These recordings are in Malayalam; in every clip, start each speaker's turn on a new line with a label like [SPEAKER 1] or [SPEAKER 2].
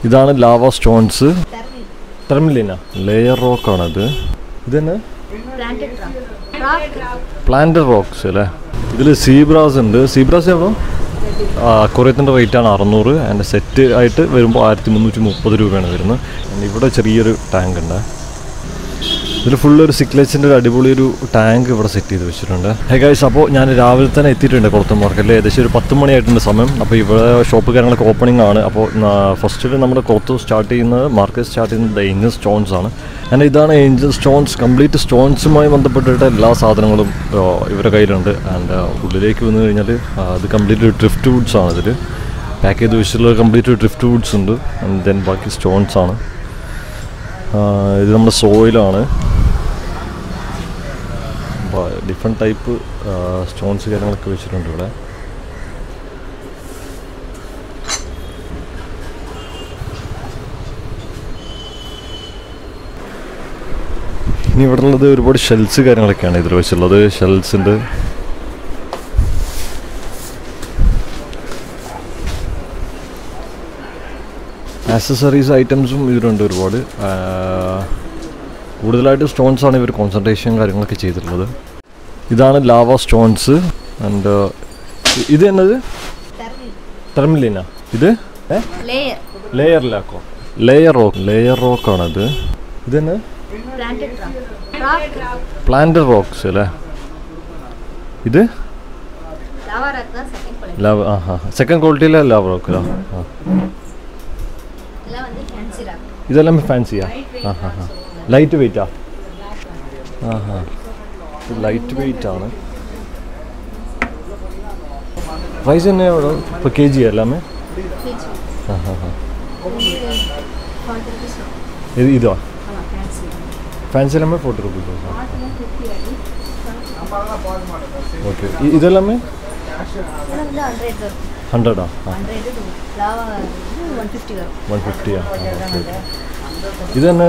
[SPEAKER 1] ഇതാണ് ലാവ സ്റ്റോൺസ് തെർമിലിന ലെയർ റോക്കാണത് ഇതന്നെ പ്ലാന്റ് റോക്സ് അല്ലേ ഇതിൽ സീബ്രാസ് ഉണ്ട് സീബ്രാസ് എവിടെ കുറേത്തിൻ്റെ റേറ്റാണ് അറുന്നൂറ് അതിൻ്റെ സെറ്റ് ആയിട്ട് വരുമ്പോൾ ആയിരത്തി മുന്നൂറ്റി മുപ്പത് രൂപയാണ് വരുന്നത് And ഇവിടെ ചെറിയൊരു ടാങ്ക് ഉണ്ട് ഇതിൽ ഫുൾ ഒരു സിക്ലേച്ചിൻ്റെ ഒരു അടിപൊളി ഒരു ടാങ്ക് ഇവിടെ സെറ്റ് ചെയ്ത് വെച്ചിട്ടുണ്ട് ഹേ ഗൈസ് അപ്പോൾ ഞാൻ രാവിലെ തന്നെ എത്തിയിട്ടുണ്ട് കുളത്ത് മാർക്കറ്റിൽ ഏകദേശം ഒരു പത്ത് മണിയായിട്ടുണ്ട് സമയം അപ്പോൾ ഇവിടെ ഷോപ്പ് കാര്യങ്ങളൊക്കെ ഓപ്പണിംഗ് ആണ് അപ്പോൾ ഫസ്റ്റിൽ നമ്മുടെ കുളത്ത് സ്റ്റാർട്ട് ചെയ്യുന്നത് മാർക്കറ്റ് സ്റ്റാർട്ട് ചെയ്യുന്നത് ഏഞ്ചൽ സ്റ്റോൺസ് ആണ് ആൻഡ് ഇതാണ് ഏഞ്ചൽ സ്റ്റോൺസ് കംപ്ലീറ്റ് സ്റ്റോൺസുമായി ബന്ധപ്പെട്ടിട്ട് എല്ലാ സാധനങ്ങളും ആ, ഇവരുടെ കയ്യിലുണ്ട് ആൻഡ് ഉള്ളിലേക്ക് വന്നു കഴിഞ്ഞാൽ അത് കംപ്ലീറ്റ് ഡ്രിഫ്റ്റ് വുഡ്സ് ആണ് ഇതിൽ പാക്ക് ചെയ്ത് വെച്ചിട്ടുള്ള കംപ്ലീറ്റ് ഡ്രിഫ്റ്റ് വുഡ്സ് ഉണ്ട് ആൻഡ് ദെൻ ബാക്കി സ്റ്റോൺസ് ആണ് ആ, ഇത് നമ്മുടെ സോയിലാണ് ഡിഫറെൻറ്റ് ടൈപ്പ് സ്റ്റോൺസ് കാര്യങ്ങളൊക്കെ വെച്ചിട്ടുണ്ട് ഇവിടെ ഇനി ഇവിടെ ഉള്ളത് ഒരുപാട് ഷെൽസ് കാര്യങ്ങളൊക്കെയാണ് ഇതിൽ വെച്ചുള്ളത് ഷെൽസ് ഉണ്ട് ആക്സസറീസ് ഐറ്റംസും ഇതിലുണ്ട് ഒരുപാട് ആ, കൂടുതലായിട്ട് സ്റ്റോൺസ് ആണ് ഇവർ കോൺസെൻട്രേഷൻ കാര്യങ്ങളൊക്കെ ചെയ്തിട്ടുള്ളത് ഇതാണ് ലാവ സ്റ്റോൺസ് ആൻഡ് ഇത് എന്നത് തെർമിലിന ഇത്
[SPEAKER 2] ലെയർ
[SPEAKER 1] ലെയറിലാക്കോ ലെയർ റോക്ക് ലെയർ റോക്കാണത് ഇത് തന്നെ
[SPEAKER 2] പ്ലാന്റഡ് റോക്ക്
[SPEAKER 1] പ്ലാന്റ് റോക്സ് അല്ലേ ഇത്
[SPEAKER 2] ലാവ റോക്ക് தான் செகண்ட் குவாலிட்டி
[SPEAKER 1] ലാവ ആ ഹാ സെക്കൻഡ് ക്വാളിറ്റിയിലെ ലാവ റോക്ക് ആ
[SPEAKER 2] இதெல்லாம் வந்து ஃபேன்சி ராக்
[SPEAKER 1] ഇതെല്ലാം ഫാൻസിയാ ആ ഹാ ഹാ ലൈറ്റ് വെയിറ്റാ ആ ഹാ ഇത് ലൈറ്റ് വെയിറ്റ് ആണ് പ്രൈസ് തന്നെ ഇപ്പോൾ കെ ജി എല്ലാമേ
[SPEAKER 2] கேஜி
[SPEAKER 1] ആ ഹാ ഹാ
[SPEAKER 2] ஃபார்ட்டி ருபீஸ்
[SPEAKER 1] ഇത് ഇതോ
[SPEAKER 2] ஆமாம் ஃபேன்சி
[SPEAKER 1] ഫാൻസി എല്ലാമേ ഫോർട്ടി റുപ്പീസ്
[SPEAKER 2] பாட்டிலாம் ஃபிஃப்டி அடி
[SPEAKER 1] ഓക്കെ ഇതെല്ലാമേ
[SPEAKER 2] இதெல்லாம் வந்து ஹண்ட்ரட் வரும்
[SPEAKER 1] ഹൺഡ്രഡാ ആ
[SPEAKER 2] ஹண்ட்ரட் லாவா வந்து ஒன் ஃபிஃப்டி வரும்
[SPEAKER 1] വൺ ഫിഫ്റ്റിയാ ഇത് തന്നെ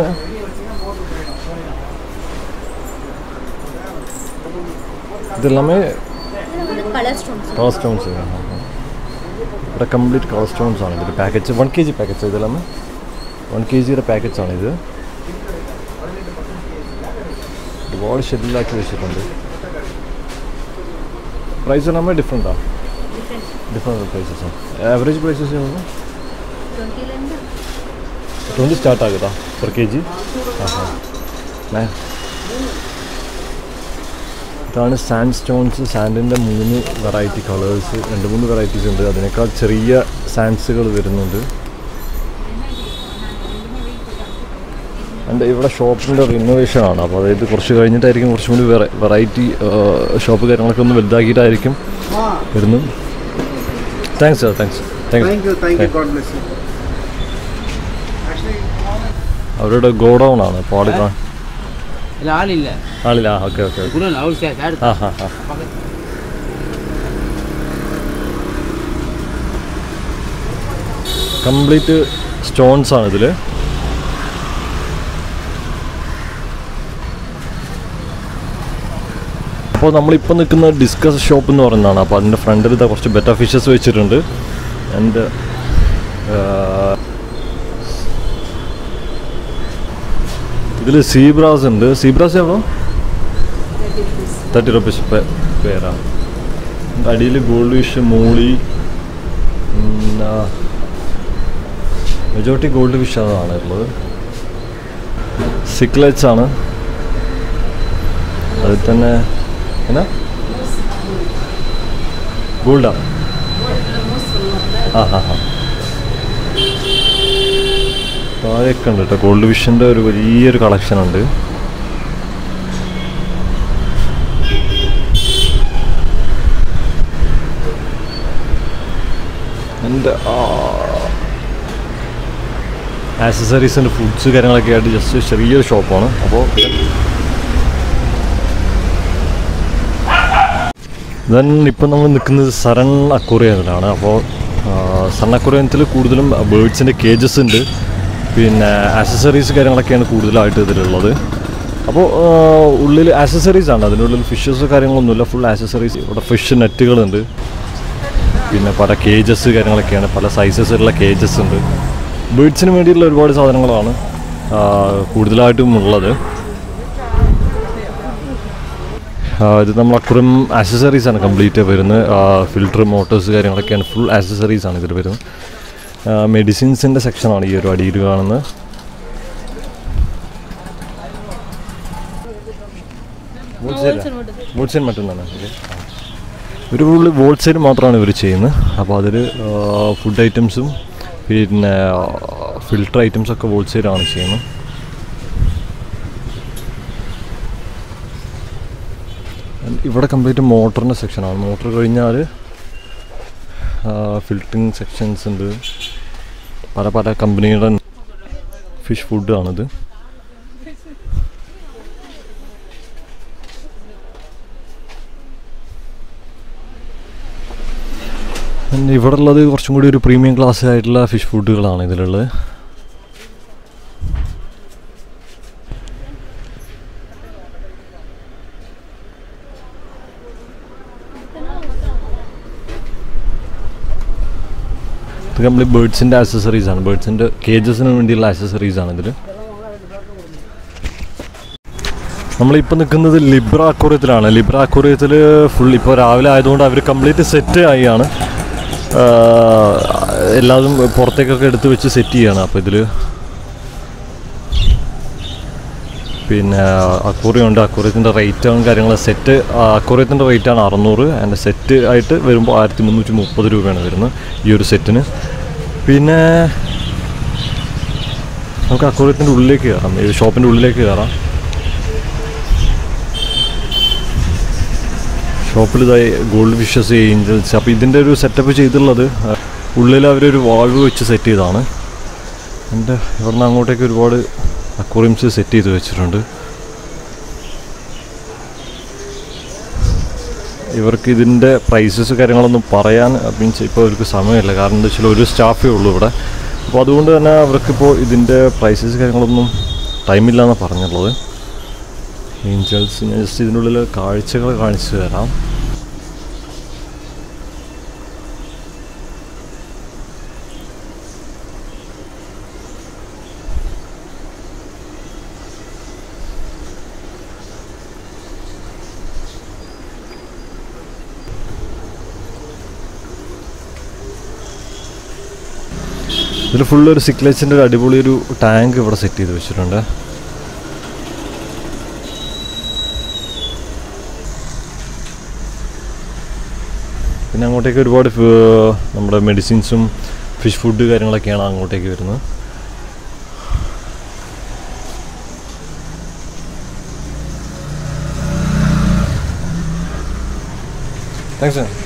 [SPEAKER 1] ഇതെല്ലാമേ
[SPEAKER 2] இதெல்லாம் வந்து கலர் ஸ்டோன்ஸ்
[SPEAKER 1] കളർ സ്റ്റോൺസ് ഇവിടെ കംപ്ലീറ്റ് കളർ സ്റ്റോൺസ് ആണ് ഇതിൽ packets one K G packets ഇതെല്ലാം വൺ കെ ജിയുടെ പാക്കറ്റ്സ് ആണ് ഇത് ഒരുപാട് ഷെഡിലാക്കി വെച്ചിട്ടുണ്ട് പ്രൈസ് നമ്മൾ ഡിഫറെൻറ്റാ
[SPEAKER 2] different
[SPEAKER 1] different prices average prices
[SPEAKER 2] டுவெண்ட்டிலேருந்து
[SPEAKER 1] twenty start ആകുതാ per K G ഇതാണ് സാൻഡ് സ്റ്റോൺസ് സാൻഡിൻ്റെ മൂന്ന് വെറൈറ്റി കളേഴ്സ് രണ്ട് മൂന്ന് വെറൈറ്റീസ് ഉണ്ട് അതിനേക്കാൾ ചെറിയ സാൻഡ്സുകൾ വരുന്നുണ്ട് എൻ്റെ ഇവിടെ ഷോപ്പിൻ്റെ റിനോവേഷൻ ആണ് അപ്പോൾ അതായത് കുറച്ച് കഴിഞ്ഞിട്ടായിരിക്കും കുറച്ചും കൂടി വെറൈ വെറൈറ്റി ഷോപ്പ് കാര്യങ്ങളൊക്കെ ഒന്ന് വലുതാക്കിയിട്ടായിരിക്കും വരുന്നത് thanks sir thanks
[SPEAKER 3] Thank you, thank you.
[SPEAKER 1] Thanks
[SPEAKER 3] God bless you. Actually,
[SPEAKER 1] അവരുടെ ഗോഡൗൺ ആണ് അപ്പോൾ ആള് കാ-
[SPEAKER 4] இல்ல ஆள் இல்ல
[SPEAKER 1] ആളില്ല ഓക്കെ ഓക്കെ ഓക്കെ
[SPEAKER 4] குரு அவர் சார் சார்
[SPEAKER 1] ആ ഹാ ഹാ കംപ്ലീറ്റ് സ്റ്റോൺസ് ആണ് ഇതിൽ അപ്പോൾ നമ്മളിപ്പോൾ നിൽക്കുന്ന ഡിസ്കസ് ഷോപ്പ് എന്ന് പറയുന്നതാണ് അപ്പോൾ അതിൻ്റെ ഫ്രണ്ടിൽ ഇതാ കുറച്ച് ബെറ്റർ ഫിഷസ് വെച്ചിട്ടുണ്ട് ആൻഡ് ഇതിൽ സീബ്രാസ് ഉണ്ട് സീബ്രാസ് എവിടെ തേർട്ടി റുപ്പീസ് പേരാണ് അടിയിൽ ഗോൾഡ് ഫിഷ് മൂളി മെജോറിറ്റി ഗോൾഡ് ഫിഷ് ആണ് ഉള്ളത് സിക്ലറ്റ്സ് ആണ് അതിൽ തന്നെ എന്നാ ഗോൾഡാ ആ ഹാ ഹാ താഴെയൊക്കെ ഉണ്ട് കേട്ടോ ഗോൾഡ് ഫിഷിൻ്റെ ഒരു വലിയൊരു കളക്ഷൻ ഉണ്ട് എൻ്റെ ആക്സസറീസിൻ്റെ ഫുഡ്സ് കാര്യങ്ങളൊക്കെ ആയിട്ട് ജസ്റ്റ് ചെറിയൊരു ഷോപ്പാണ് അപ്പോൾ ദെൻ ഇപ്പം നമ്മൾ നിൽക്കുന്നത് സരൺ അക്വറിയത്തിലാണ് അപ്പോൾ സൺ അക്വറിയത്തിൽ കൂടുതലും ബേഡ്സിൻ്റെ കേജസ് ഉണ്ട് പിന്നെ ആക്സസറീസ് കാര്യങ്ങളൊക്കെയാണ് കൂടുതലായിട്ട് ഇതിലുള്ളത് അപ്പോൾ ഉള്ളിൽ ആക്സസറീസ് ആണ് അതിൻ്റെ ഉള്ളിൽ ഫിഷസ് കാര്യങ്ങളൊന്നുമില്ല ഫുൾ ആക്സസറീസ് ഇവിടെ ഫിഷ് നെറ്റുകളുണ്ട് പിന്നെ പല കേജസ് കാര്യങ്ങളൊക്കെയാണ് പല സൈസസിലുള്ള കേജസ് ഉണ്ട് ബേഡ്സിന് വേണ്ടിയിട്ടുള്ള ഒരുപാട് സാധനങ്ങളാണ് ആ, കൂടുതലായിട്ടും ഉള്ളത് ആ, ഇത് നമ്മൾ അക്കുറം ആക്സസറീസ് ആണ് കംപ്ലീറ്റ് വരുന്നത് ഫിൽറ്റർ മോട്ടോഴ്സ് കാര്യങ്ങളൊക്കെയാണ് ഫുൾ ആക്സസറീസ് ആണ് ഇതിൽ വരുന്നത് മെഡിസിൻസിൻ്റെ സെക്ഷനാണ് ഈ ഒരു അടിയിൽ കാണുന്നത് വോൾസെയിൽ മറ്റൊന്നാണ് ഓക്കെ ഒരു ഫുള്ള് വോൾസെയിൽ മാത്രമാണ് ഇവർ ചെയ്യുന്നത് അപ്പോൾ അതിൽ ഫുഡ് ഐറ്റംസും പിന്നെ ഫിൽട്ടർ ഐറ്റംസൊക്കെ വോൾസെയിലാണ് ചെയ്യുന്നത് And ഇവിടെ കംപ്ലീറ്റ് മോട്ടറിൻ്റെ സെക്ഷനാണ് മോട്ടർ കഴിഞ്ഞാൽ ഫിൽറ്ററിങ് സെക്ഷൻസ് ഉണ്ട് പല പല കമ്പനികളുടെ ഫിഷ് ഫുഡാണിത് പിന്നെ ഇവിടെ ഉള്ളത് കുറച്ചും കൂടി ഒരു പ്രീമിയം ക്ലാസ് ആയിട്ടുള്ള ഫിഷ് ഫുഡുകളാണ് ഇതിലുള്ളത് ഇത് കംപ്ലീറ്റ് ബേഡ്സിൻ്റെ ആക്സസറീസ് ആണ് ബേഡ്സിൻ്റെ കേജസിന് വേണ്ടിയുള്ള ആക്സസറീസ് ആണ് ഇതിൽ നമ്മളിപ്പോൾ നിൽക്കുന്നത് ലിബ്ര അക്വറിയത്തിലാണ് ലിബ്ര അക്വറിയത്തിൽ ഫുൾ ഇപ്പോൾ രാവിലെ ആയതുകൊണ്ട് അവർ കംപ്ലീറ്റ് സെറ്റ് ആയിയാണ് ആഹ് എല്ലാതും പുറത്തേക്കൊക്കെ എടുത്ത് വെച്ച് സെറ്റ് ചെയ്യാണ് അപ്പോൾ ഇതിൽ പിന്നെ അക്വറിയം ഉണ്ട് അക്വറിയത്തിൻ്റെ റേറ്റും കാര്യങ്ങളും സെറ്റ് അക്വറിയത്തിൻ്റെ റേറ്റാണ് അറുന്നൂറ് അതിൻ്റെ സെറ്റ് ആയിട്ട് വരുമ്പോൾ ആയിരത്തി മുന്നൂറ്റി മുപ്പത് രൂപയാണ് വരുന്നത് ഈ ഒരു സെറ്റിന് പിന്നെ നമുക്ക് അക്വറിയത്തിൻ്റെ ഉള്ളിലേക്ക് കയറാം ഈ ഷോപ്പിൻ്റെ ഉള്ളിലേക്ക് കയറാം ഷോപ്പിൽ ഇതായി ഗോൾഡ് ഫിഷസ് ഏഞ്ചൽസ് അപ്പോൾ ഇതിൻ്റെ ഒരു സെറ്റപ്പ് ചെയ്തിട്ടുള്ളത് അഹ് ഉള്ളിൽ അവരൊരു വാൾവ് വെച്ച് സെറ്റ് ചെയ്തതാണ് എൻ്റെ ഇവിടുന്ന് അങ്ങോട്ടേക്ക് ഒരുപാട് അക്വറിയംസ് സെറ്റ് ചെയ്ത് വെച്ചിട്ടുണ്ട് ഇവർക്ക് ഇതിൻ്റെ പ്രൈസസ് കാര്യങ്ങളൊന്നും പറയാൻ മീൻസ് ഇപ്പോൾ അവർക്ക് സമയമില്ല കാരണം എന്താ വെച്ചാൽ ഒരു സ്റ്റാഫേ ഉള്ളൂ ഇവിടെ അപ്പോൾ അതുകൊണ്ട് തന്നെ അവർക്കിപ്പോൾ ഇതിൻ്റെ പ്രൈസസ് കാര്യങ്ങളൊന്നും ടൈമില്ല എന്നാണ് പറഞ്ഞുള്ളത് ഏഞ്ചൽസ് ഞാൻ ജസ്റ്റ് ഇതിനുള്ളിൽ കാഴ്ചകൾ കാണിച്ചു തരാം ഇതിൽ ഫുള്ള് ഒരു സിക്ലേച്ചിൻ്റെ ഒരു അടിപൊളി ഒരു ടാങ്ക് ഇവിടെ സെറ്റ് ചെയ്ത് വെച്ചിട്ടുണ്ട് പിന്നെ അങ്ങോട്ടേക്ക് ഒരുപാട് ഫ- നമ്മുടെ മെഡിസിൻസും ഫിഷ് ഫുഡ് കാര്യങ്ങളൊക്കെയാണ് അങ്ങോട്ടേക്ക് വരുന്നത് താങ്ക്സ്